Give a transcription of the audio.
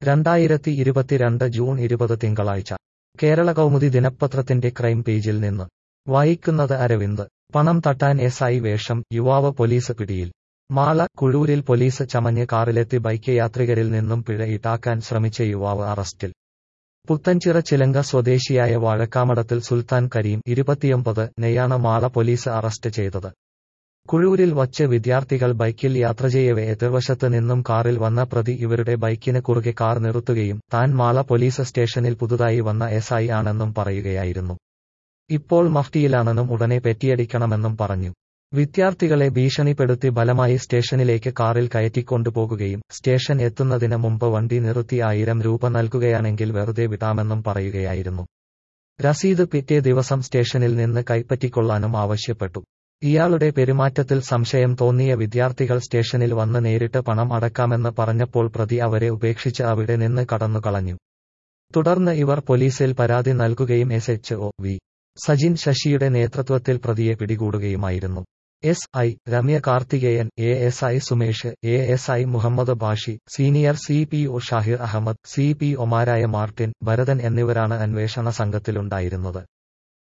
രണ്ടായിരത്തി ഇരുപത്തിരണ്ട് ജൂൺ ഇരുപത് തിങ്കളാഴ്ച കേരള കൗമുദി ദിനപത്രത്തിന്റെ ക്രൈം പേജിൽ നിന്ന് വായിക്കുന്നത് അരവിന്ദ് പണം തട്ടാൻ എസ് ഐ വേഷം യുവാവ് പോലീസ് പിടിയിൽ മാള കുഴൂരിൽ പോലീസ് ചമഞ്ഞ് കാറിലെത്തി ബൈക്ക് യാത്രികരിൽ നിന്നും പിഴ ഈടാക്കാൻ ശ്രമിച്ച യുവാവ് അറസ്റ്റിൽ പുത്തൻചിറ ചിലങ്ക സ്വദേശിയായ വാഴക്കാമടത്തിൽ സുൽത്താൻ കരീം ഇരുപത്തിയൊമ്പത് നെയാണ് മാള പോലീസ് അറസ്റ്റ് ചെയ്തത് കുഴൂരിൽ വച്ച് വിദ്യാർത്ഥികൾ ബൈക്കിൽ യാത്ര ചെയ്യവെ എതിർവശത്ത് നിന്നും കാറിൽ വന്ന പ്രതി ഇവരുടെ ബൈക്കിന് കുറുകെ കാർ നിർത്തുകയും താൻ മാള പോലീസ് സ്റ്റേഷനിൽ പുതുതായി വന്ന എസ് ഐ ആണെന്നും പറയുകയായിരുന്നു ഇപ്പോൾ മഫ്റ്റിയിലാണെന്നും ഉടനെ പെറ്റിയടിക്കണമെന്നും പറഞ്ഞു വിദ്യാർത്ഥികളെ ഭീഷണിപ്പെടുത്തി ബലമായി സ്റ്റേഷനിലേക്ക് കാറിൽ കയറ്റിക്കൊണ്ടുപോകുകയും സ്റ്റേഷൻ എത്തുന്നതിന് മുമ്പ് വണ്ടി നിർത്തി ആയിരം രൂപ നൽകുകയാണെങ്കിൽ വെറുതെ വിടാമെന്നും പറയുകയായിരുന്നു രസീത് പിറ്റേ ദിവസം സ്റ്റേഷനിൽ നിന്ന് കൈപ്പറ്റിക്കൊള്ളാനും ആവശ്യപ്പെട്ടു ഇയാളുടെ പെരുമാറ്റത്തിൽ സംശയം തോന്നിയ വിദ്യാർത്ഥികൾ സ്റ്റേഷനിൽ വന്ന് നേരിട്ട് പണം അടക്കാമെന്ന് പറഞ്ഞപ്പോൾ പ്രതി അവരെ ഉപേക്ഷിച്ച് അവിടെ നിന്ന് കടന്നുകളഞ്ഞു തുടർന്ന് ഇവർ പോലീസിൽ പരാതി നൽകുകയും S H O V Sajin ശശിയുടെ നേതൃത്വത്തിൽ പ്രതിയെ പിടികൂടുകയുമായിരുന്നു S I Ramya Karthikeyan A S I Sumesh A S I Muhammad Bashi senior C P O Shahir Ahmed C P ഒമാരായ മാർട്ടിൻ ഭരതൻ എന്നിവരാണ് അന്വേഷണ സംഘത്തിലുണ്ടായിരുന്നത്